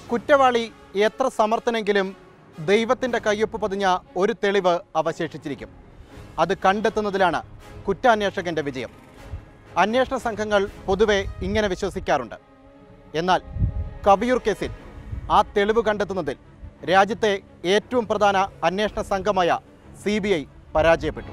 കുറ്റവാളി എത്ര സമർത്ഥനെങ്കിലും ദൈവത്തിൻ്റെ കയ്യൊപ്പ് പതിഞ്ഞ ഒരു തെളിവ് അവശേഷിച്ചിരിക്കും അത് കണ്ടെത്തുന്നതിലാണ് കുറ്റാന്വേഷകന്റെ വിജയം അന്വേഷണ സംഘങ്ങൾ പൊതുവെ ഇങ്ങനെ വിശ്വസിക്കാറുണ്ട് എന്നാൽ കവിയൂർ കേസിൽ ആ തെളിവ് കണ്ടെത്തുന്നതിൽ രാജ്യത്തെ ഏറ്റവും പ്രധാന അന്വേഷണ സംഘമായ സി ബി ഐ പരാജയപ്പെട്ടു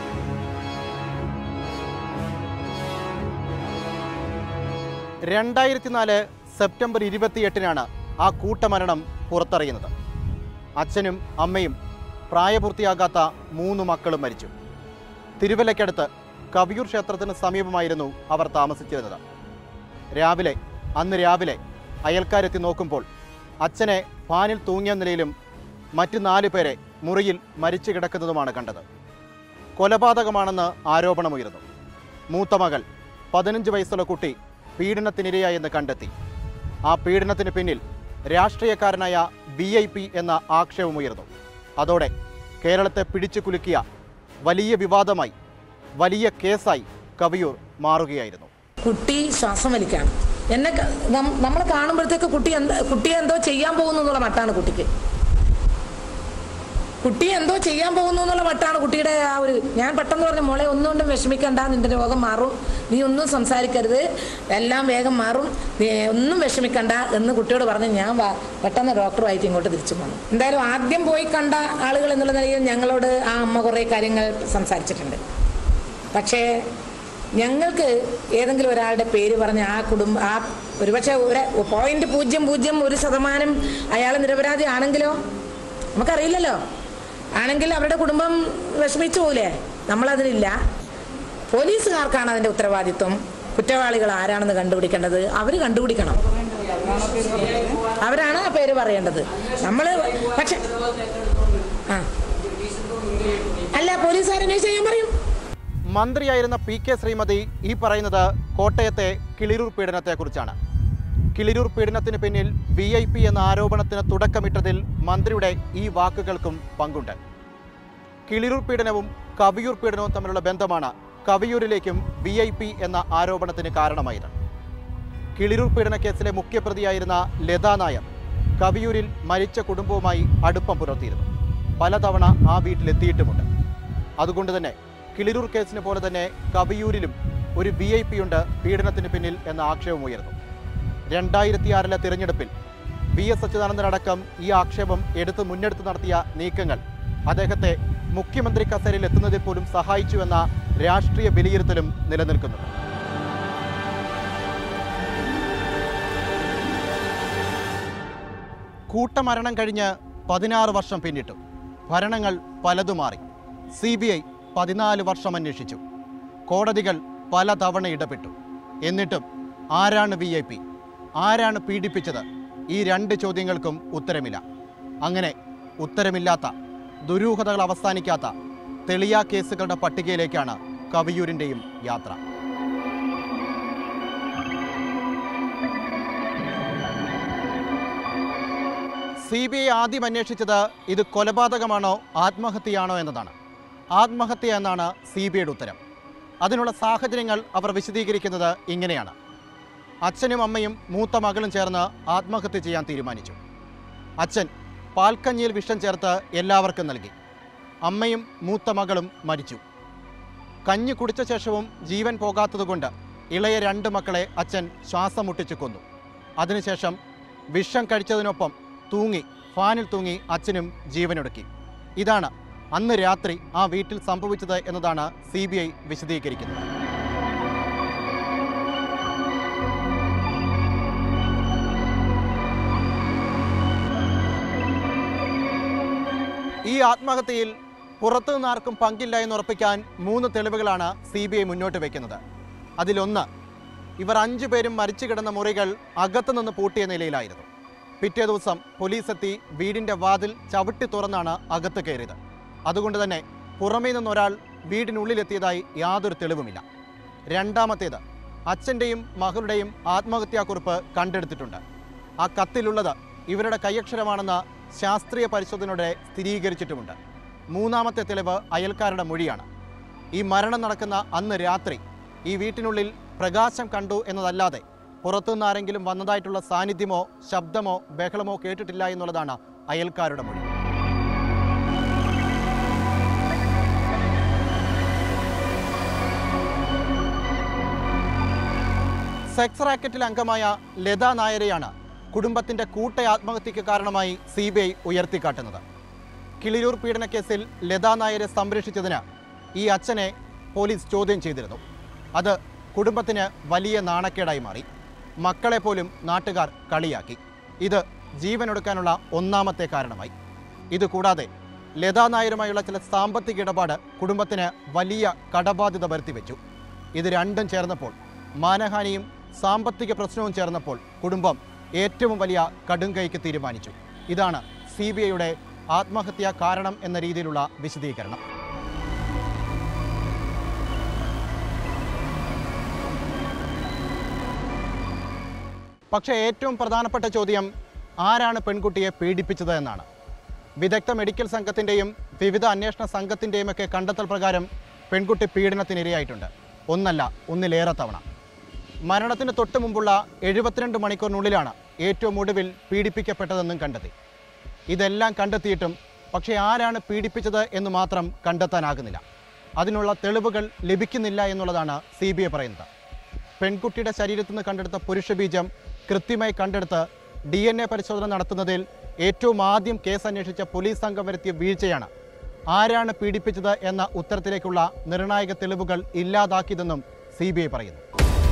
രണ്ടായിരത്തി നാല് സെപ്റ്റംബർ ഇരുപത്തിയെട്ടിനാണ് ആ കൂട്ടമരണം പുറത്തറിയുന്നത് അച്ഛനും അമ്മയും പ്രായപൂർത്തിയാകാത്ത മൂന്ന് മക്കളും മരിച്ചു തിരുവല്ലയ്ക്കടുത്ത് കവിയൂർ ക്ഷേത്രത്തിന് സമീപമായിരുന്നു അവർ താമസിച്ചിരുന്നത് രാവിലെ അന്ന് രാവിലെ അയൽക്കാരെത്തി നോക്കുമ്പോൾ അച്ഛനെ പാനിൽ തൂങ്ങിയ നിലയിലും മറ്റ് നാല് പേരെ മുറിയിൽ മരിച്ചു കിടക്കുന്നതുമാണ് കണ്ടത് കൊലപാതകമാണെന്ന് ആരോപണമുയർന്നു മൂത്ത മകൾ പതിനഞ്ച് വയസ്സുള്ള കുട്ടി പീഡനത്തിനിരയായെന്ന് കണ്ടെത്തി ആ പീഡനത്തിന് പിന്നിൽ രാഷ്ട്രീയക്കാരനായ വി ഐ പി എന്ന ആക്ഷേപമുയർന്നു അതോടെ കേരളത്തെ പിടിച്ചു കുലുക്കിയ വലിയ വിവാദമായി വലിയ കേസായി കവിയൂർ മാറുകയായിരുന്നു കുട്ടി ശ്വാസം വലിക്കാണ് എന്നെ നമ്മൾ കാണുമ്പോഴത്തേക്ക് കുട്ടി എന്താ കുട്ടിയെ എന്തോ ചെയ്യാൻ പോകുന്നു എന്നുള്ള മട്ടാണ് കുട്ടിക്ക് കുട്ടി എന്തോ ചെയ്യാൻ പോകുന്നു എന്നുള്ള മട്ടാണ് കുട്ടിയുടെ ആ ഒരു ഞാൻ പെട്ടെന്ന് പറഞ്ഞു മോളെ ഒന്നുകൊണ്ടും വിഷമിക്കണ്ട നിന്റെ രോഗം മാറും നീ ഒന്നും സംസാരിക്കരുത് എല്ലാം വേഗം മാറും നീ ഒന്നും വിഷമിക്കണ്ട എന്ന് കുട്ടിയോട് പറഞ്ഞ് ഞാൻ വാ- പെട്ടെന്ന് ഡോക്ടറുമായിട്ട് ഇങ്ങോട്ട് തിരിച്ചു പോന്നു എന്തായാലും ആദ്യം പോയി കണ്ട ആളുകൾ എന്നുള്ള നിലയിൽ ഞങ്ങളോട് ആ അമ്മ കുറേ കാര്യങ്ങൾ സംസാരിച്ചിട്ടുണ്ട് പക്ഷേ ഞങ്ങൾക്ക് ഏതെങ്കിലും ഒരാളുടെ പേര് പറഞ്ഞ് ആ കുടുംബ ആ ഒരുപക്ഷെ ഒരു പോയിന്റ് പൂജ്യം പൂജ്യം ഒരു ശതമാനം അയാൾ നിരപരാധി ആണെങ്കിലോ നമുക്കറിയില്ലല്ലോ ആണെങ്കിൽ അവരുടെ കുടുംബം വിഷമിച്ചു പോകില്ലേ നമ്മളതിനില്ല പോലീസുകാർക്കാണ് അതിന്റെ ഉത്തരവാദിത്വം കുറ്റവാളികൾ ആരാണെന്ന് കണ്ടുപിടിക്കേണ്ടത് അവർ കണ്ടുപിടിക്കണം അവരാണ് ആ പേര് പറയേണ്ടത് നമ്മൾ പക്ഷെ ആ അല്ല പോലീസുകാർ അന്വേഷിച്ച് ചെയ്യാൻ പറയും മന്ത്രിയായിരുന്ന പി കെ ശ്രീമതി ഈ പറയുന്നത് കോട്ടയത്തെ കിളിരൂർ പീഡനത്തെക്കുറിച്ചാണ് കിളിരൂർ പീഡനത്തിന് പിന്നിൽ വി ഐ പി എന്ന ആരോപണത്തിന് തുടക്കമിട്ടതിൽ മന്ത്രിയുടെ ഈ വാക്കുകൾക്കും പങ്കുണ്ട് കിളിരൂർ പീഡനവും കവിയൂർ പീഡനവും തമ്മിലുള്ള ബന്ധമാണ് കവിയൂരിലേക്കും വി ഐ പി എന്ന ആരോപണത്തിന് കാരണമായത് കിളിരൂർ പീഡന കേസിലെ മുഖ്യപ്രതിയായിരുന്ന ലതാ നായർ കവിയൂരിൽ മരിച്ച കുടുംബവുമായി അടുപ്പം പുലർത്തിയിരുന്നു പലതവണ ആ വീട്ടിലെത്തിയിട്ടുമുണ്ട് അതുകൊണ്ട് തന്നെ കിളിരൂർ കേസിന് പോലെ തന്നെ കവിയൂരിലും ഒരു വി ഐ പി ഉണ്ട് പീഡനത്തിന് പിന്നിൽ എന്ന ആക്ഷേപം ഉയർന്നു രണ്ടായിരത്തിയാറിലെ തിരഞ്ഞെടുപ്പിൽ വി എസ് അച്യുതാനന്ദനടക്കം ഈ ആക്ഷേപം എടുത്ത് മുന്നെടുത്ത് നടത്തിയ നീക്കങ്ങൾ അദ്ദേഹത്തെ മുഖ്യമന്ത്രി കസേരയിൽ എത്തുന്നതിൽ പോലും സഹായിച്ചുവെന്ന രാഷ്ട്രീയ വിലയിരുത്തലും നിലനിൽക്കുന്നുണ്ട് കൂട്ടമരണം കഴിഞ്ഞ് പതിനാറ് വർഷം പിന്നിട്ടു ഭരണങ്ങൾ പലതു മാറി സി ബി ഐ പതിനാല് വർഷം അന്വേഷിച്ചു കോടതികൾ പലതവണ ഇടപെട്ടു എന്നിട്ടും ആരാണ് വി ഐ പി ആരാണ് പീഡിപ്പിച്ചത് ഈ രണ്ട് ചോദ്യങ്ങൾക്കും ഉത്തരമില്ല അങ്ങനെ ഉത്തരമില്ലാത്ത ദുരൂഹതകൾ അവസാനിക്കാത്ത തെളിയാ കേസുകളുടെ പട്ടികയിലേക്കാണ് കവിയൂരിൻ്റെയും യാത്ര സി ബി ഐ ആദ്യം അന്വേഷിച്ചത് ഇത് കൊലപാതകമാണോ ആത്മഹത്യയാണോ എന്നതാണ് ആത്മഹത്യ എന്നാണ് സി ബി ഐയുടെ ഉത്തരം അതിനുള്ള സാഹചര്യങ്ങൾ അവർ വിശദീകരിക്കുന്നത് ഇങ്ങനെയാണ് അച്ഛനും അമ്മയും മൂത്ത മകളും ചേർന്ന് ആത്മഹത്യ ചെയ്യാൻ തീരുമാനിച്ചു അച്ഛൻ പാൽക്കഞ്ഞിയിൽ വിഷം ചേർത്ത് എല്ലാവർക്കും നൽകി അമ്മയും മൂത്ത മകളും മരിച്ചു കഞ്ഞി കുടിച്ച ശേഷവും ജീവൻ പോകാത്തതുകൊണ്ട് ഇളയ രണ്ട് മക്കളെ അച്ഛൻ ശ്വാസം മുട്ടിച്ചു കൊന്നു അതിനുശേഷം വിഷം കഴിച്ചതിനൊപ്പം തൂങ്ങി ഫാനിൽ തൂങ്ങി അച്ഛനും ജീവനൊടുക്കി ഇതാണ് അന്ന് രാത്രി ആ വീട്ടിൽ സംഭവിച്ചത് എന്നതാണ് സി ബി ഐ വിശദീകരിക്കുന്നത് ഈ ആത്മഹത്യയിൽ പുറത്തു നിന്നാർക്കും പങ്കില്ല എന്ന് ഉറപ്പിക്കാൻ മൂന്ന് തെളിവുകളാണ് സി ബി ഐ മുന്നോട്ട് വയ്ക്കുന്നത് അതിലൊന്ന് ഇവർ അഞ്ചു പേരും മരിച്ചു കിടന്ന മുറികൾ അകത്തു നിന്ന് പൂട്ടിയ നിലയിലായിരുന്നു പിറ്റേ ദിവസം പോലീസ് എത്തി വീടിന്റെ വാതിൽ ചവിട്ടി തുറന്നാണ് അകത്ത് കയറിയത് അതുകൊണ്ട് തന്നെ പുറമേ നിന്നൊരാൾ വീടിനുള്ളിലെത്തിയതായി യാതൊരു തെളിവുമില്ല രണ്ടാമത്തേത് അച്ഛൻ്റെയും മകളുടെയും ആത്മഹത്യാക്കുറിപ്പ് കണ്ടെടുത്തിട്ടുണ്ട് ആ കത്തിലുള്ളത് ഇവരുടെ കൈയക്ഷരമാണെന്ന് ശാസ്ത്രീയ പരിശോധനയോടെ സ്ഥിരീകരിച്ചിട്ടുമുണ്ട് മൂന്നാമത്തെ തെളിവ് അയൽക്കാരുടെ മൊഴിയാണ് ഈ മരണം നടക്കുന്ന അന്ന് രാത്രി ഈ വീട്ടിനുള്ളിൽ പ്രകാശം കണ്ടു എന്നതല്ലാതെ പുറത്തുനിന്ന് ആരെങ്കിലും വന്നതായിട്ടുള്ള സാന്നിധ്യമോ ശബ്ദമോ ബഹളമോ കേട്ടിട്ടില്ല എന്നുള്ളതാണ് അയൽക്കാരുടെ മൊഴി സെക്സ് റാക്കറ്റിൽ അംഗമായ ലത നായരെയാണ് കുടുംബത്തിന്റെ കൂട്ട ആത്മഹത്യക്ക് കാരണമായി സി ബി ഐ ഉയർത്തിക്കാട്ടുന്നത് കിളിരൂർ പീഡനക്കേസിൽ ലത നായരെ സംരക്ഷിച്ചതിന് ഈ അച്ഛനെ പോലീസ് ചോദ്യം ചെയ്തിരുന്നു അത് കുടുംബത്തിന് വലിയ നാണക്കേടായി മാറി മക്കളെ പോലും നാട്ടുകാർ കളിയാക്കി ഇത് ജീവനൊടുക്കാനുള്ള ഒന്നാമത്തെ കാരണമായി ഇതുകൂടാതെ ലതാ നായരുമായുള്ള ചില സാമ്പത്തിക ഇടപാട് കുടുംബത്തിന് വലിയ കടബാധ്യത വരുത്തിവെച്ചു ഇത് രണ്ടും ചേർന്നപ്പോൾ മാനഹാനിയും സാമ്പത്തിക പ്രശ്നവും ചേർന്നപ്പോൾ കുടുംബം ഏറ്റവും വലിയ കടുംകൈക്ക് തീരുമാനിച്ചു ഇതാണ് സി ബി ഐയുടെ ആത്മഹത്യാ കാരണം എന്ന രീതിയിലുള്ള വിശദീകരണം പക്ഷേ ഏറ്റവും പ്രധാനപ്പെട്ട ചോദ്യം ആരാണ് പെൺകുട്ടിയെ പീഡിപ്പിച്ചത് എന്നാണ് വിദഗ്ധ മെഡിക്കൽ സംഘത്തിൻ്റെയും വിവിധ അന്വേഷണ സംഘത്തിൻ്റെയും ഒക്കെ കണ്ടെത്തൽ പ്രകാരം പെൺകുട്ടി പീഡനത്തിനിരയായിട്ടുണ്ട് ഒന്നല്ല ഒന്നിലേറെ തവണ മരണത്തിന് തൊട്ട് മുമ്പുള്ള എഴുപത്തിരണ്ട് മണിക്കൂറിനുള്ളിലാണ് ഏറ്റവും ഒടുവിൽ പീഡിപ്പിക്കപ്പെട്ടതെന്നും കണ്ടെത്തി ഇതെല്ലാം കണ്ടെത്തിയിട്ടും പക്ഷേ ആരാണ് പീഡിപ്പിച്ചത് എന്ന് മാത്രം കണ്ടെത്താനാകുന്നില്ല അതിനുള്ള തെളിവുകൾ ലഭിക്കുന്നില്ല എന്നുള്ളതാണ് സി ബി ഐ പറയുന്നത് പെൺകുട്ടിയുടെ ശരീരത്തിൽ നിന്ന് കണ്ടെടുത്ത പുരുഷബീജം കൃത്യമായി കണ്ടെടുത്ത് ഡി എൻ എ പരിശോധന നടത്തുന്നതിൽ ഏറ്റവും ആദ്യം കേസ് അന്വേഷിച്ച പോലീസ് സംഘം വരുത്തിയ വീഴ്ചയാണ് ആരാണ് പീഡിപ്പിച്ചത് എന്ന ഉത്തരത്തിലേക്കുള്ള നിർണായക തെളിവുകൾ ഇല്ലാതാക്കിയതെന്നും സി ബി ഐ പറയുന്നു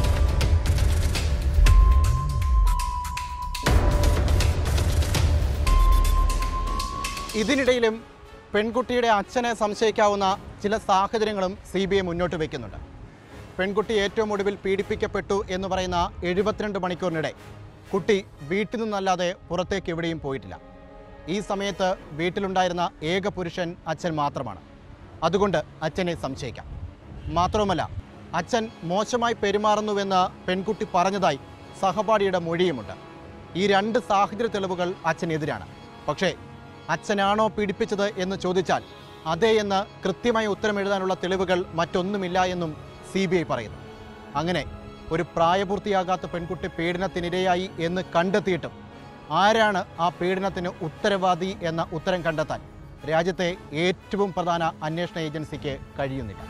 ഇതിനിടയിലും പെൺകുട്ടിയുടെ അച്ഛനെ സംശയിക്കാവുന്ന ചില സാഹചര്യങ്ങളും സി ബി ഐ മുന്നോട്ട് വയ്ക്കുന്നുണ്ട് പെൺകുട്ടി ഏറ്റവും ഒടുവിൽ പീഡിപ്പിക്കപ്പെട്ടു എന്ന് പറയുന്ന എഴുപത്തിരണ്ട് മണിക്കൂറിനിടെ കുട്ടി വീട്ടിൽ നിന്നല്ലാതെ പുറത്തേക്ക് എവിടെയും പോയിട്ടില്ല ഈ സമയത്ത് വീട്ടിലുണ്ടായിരുന്ന ഏക പുരുഷൻ അച്ഛൻ മാത്രമാണ് അതുകൊണ്ട് അച്ഛനെ സംശയിക്കാം മാത്രവുമല്ല അച്ഛൻ മോശമായി പെരുമാറുന്നുവെന്ന് പെൺകുട്ടി പറഞ്ഞതായി സഹപാഠിയുടെ മൊഴിയുമുണ്ട് ഈ രണ്ട് സാഹചര്യ തെളിവുകൾ അച്ഛനെതിരാണ് പക്ഷേ അച്ഛനാണോ പീഡിപ്പിച്ചത് എന്ന് ചോദിച്ചാൽ അതെ എന്ന് കൃത്യമായി ഉത്തരം എഴുതാനുള്ള തെളിവുകൾ മറ്റൊന്നുമില്ല എന്നും സി ബി ഐ പറയുന്നു അങ്ങനെ ഒരു പ്രായപൂർത്തിയാകാത്ത പെൺകുട്ടി പീഡനത്തിനിരയായി എന്ന് കണ്ടെത്തിയിട്ടും ആരാണ് ആ പീഡനത്തിന് ഉത്തരവാദി എന്ന ഉത്തരം കണ്ടെത്താൻ രാജ്യത്തെ ഏറ്റവും പ്രധാന അന്വേഷണ ഏജൻസിക്ക് കഴിയുന്നില്ല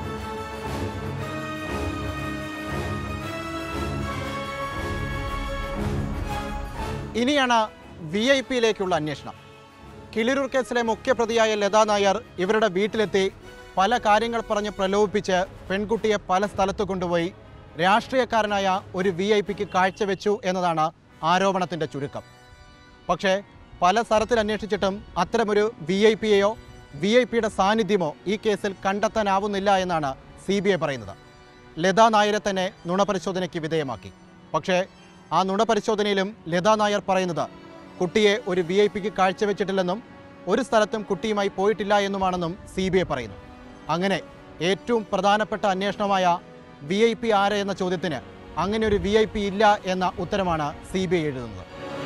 ഇനിയാണ് വി ഐ പിയിലേക്കുള്ള അന്വേഷണം കിളിരൂർ കേസിലെ മുഖ്യപ്രതിയായ ലതാ നായർ ഇവരുടെ വീട്ടിലെത്തി പല കാര്യങ്ങൾ പറഞ്ഞ് പ്രലോഭിപ്പിച്ച് പെൺകുട്ടിയെ പല സ്ഥലത്ത് കൊണ്ടുപോയി രാഷ്ട്രീയക്കാരനായ ഒരു വി ഐ പിക്ക് കാഴ്ചവെച്ചു എന്നതാണ് ആരോപണത്തിൻ്റെ ചുരുക്കം പക്ഷേ പല സ്ഥലത്തിൽ അന്വേഷിച്ചിട്ടും അത്തരമൊരു വി ഐ പിയെയോ വി ഐ പിയുടെ സാന്നിധ്യമോ ഈ കേസിൽ കണ്ടെത്താനാവുന്നില്ല എന്നാണ് സി ബി ഐ പറയുന്നത് ലതാ നായരെ തന്നെ നുണപരിശോധനയ്ക്ക് വിധേയമാക്കി പക്ഷേ ആ നുണപരിശോധനയിലും ലതാ നായർ പറയുന്നത് കുട്ടിയെ ഒരു വി ഐ പിക്ക് കാഴ്ചവെച്ചിട്ടില്ലെന്നും ഒരു സ്ഥലത്തും കുട്ടിയുമായി പോയിട്ടില്ല എന്നുമാണെന്നും സി ബി ഐ പറയുന്നു അങ്ങനെ ഏറ്റവും പ്രധാനപ്പെട്ട അന്വേഷണമായ വി ഐ പി ആര് എന്ന ചോദ്യത്തിന് അങ്ങനെ ഒരു വി ഐ പി ഇല്ല എന്ന ഉത്തരമാണ് സി ബി ഐ എഴുതുന്നത്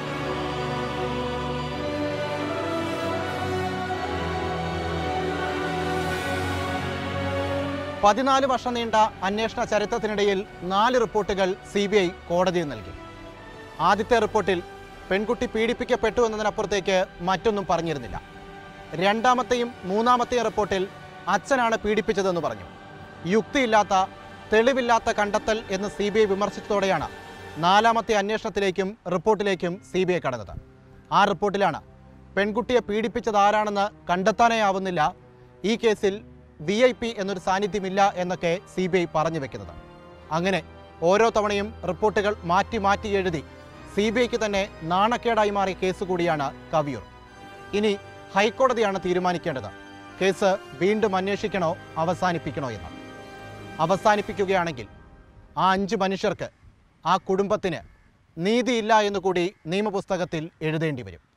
പതിനാല് വർഷം നീണ്ട അന്വേഷണ ചരിത്രത്തിനിടയിൽ നാല് റിപ്പോർട്ടുകൾ സി ബി ഐ കോടതിയിൽ നൽകി ആദ്യത്തെ റിപ്പോർട്ടിൽ പെൺകുട്ടി പീഡിപ്പിക്കപ്പെട്ടു എന്നതിനപ്പുറത്തേക്ക് മറ്റൊന്നും പറഞ്ഞിരുന്നില്ല രണ്ടാമത്തെയും മൂന്നാമത്തെയും റിപ്പോർട്ടിൽ അച്ഛനാണ് പീഡിപ്പിച്ചതെന്ന് പറഞ്ഞു യുക്തിയില്ലാത്ത തെളിവില്ലാത്ത കണ്ടെത്തൽ എന്ന് സി ബി ഐ വിമർശിച്ചതോടെയാണ് നാലാമത്തെ അന്വേഷണത്തിലേക്കും റിപ്പോർട്ടിലേക്കും സി ബി ഐ കടന്നത് ആ റിപ്പോർട്ടിലാണ് പെൺകുട്ടിയെ പീഡിപ്പിച്ചത് ആരാണെന്ന് കണ്ടെത്താനേ ആവുന്നില്ല ഈ കേസിൽ വി ഐ പി എന്നൊരു സാന്നിധ്യമില്ല എന്നൊക്കെ സി ബി ഐ പറഞ്ഞു വെക്കുന്നത് അങ്ങനെ ഓരോ തവണയും റിപ്പോർട്ടുകൾ മാറ്റി മാറ്റി എഴുതി സി ബി ഐക്ക് തന്നെ നാണക്കേടായി മാറിയ കേസ് കൂടിയാണ് കവിയൂർ ഇനി ഹൈക്കോടതിയാണ് തീരുമാനിക്കേണ്ടത് കേസ് വീണ്ടും അന്വേഷിക്കണോ അവസാനിപ്പിക്കണോ എന്ന് അവസാനിപ്പിക്കുകയാണെങ്കിൽ ആ അഞ്ച് മനുഷ്യർക്ക് ആ കുടുംബത്തിന് നീതിയില്ല എന്ന് കൂടി നിയമപുസ്തകത്തിൽ എഴുതേണ്ടി വരും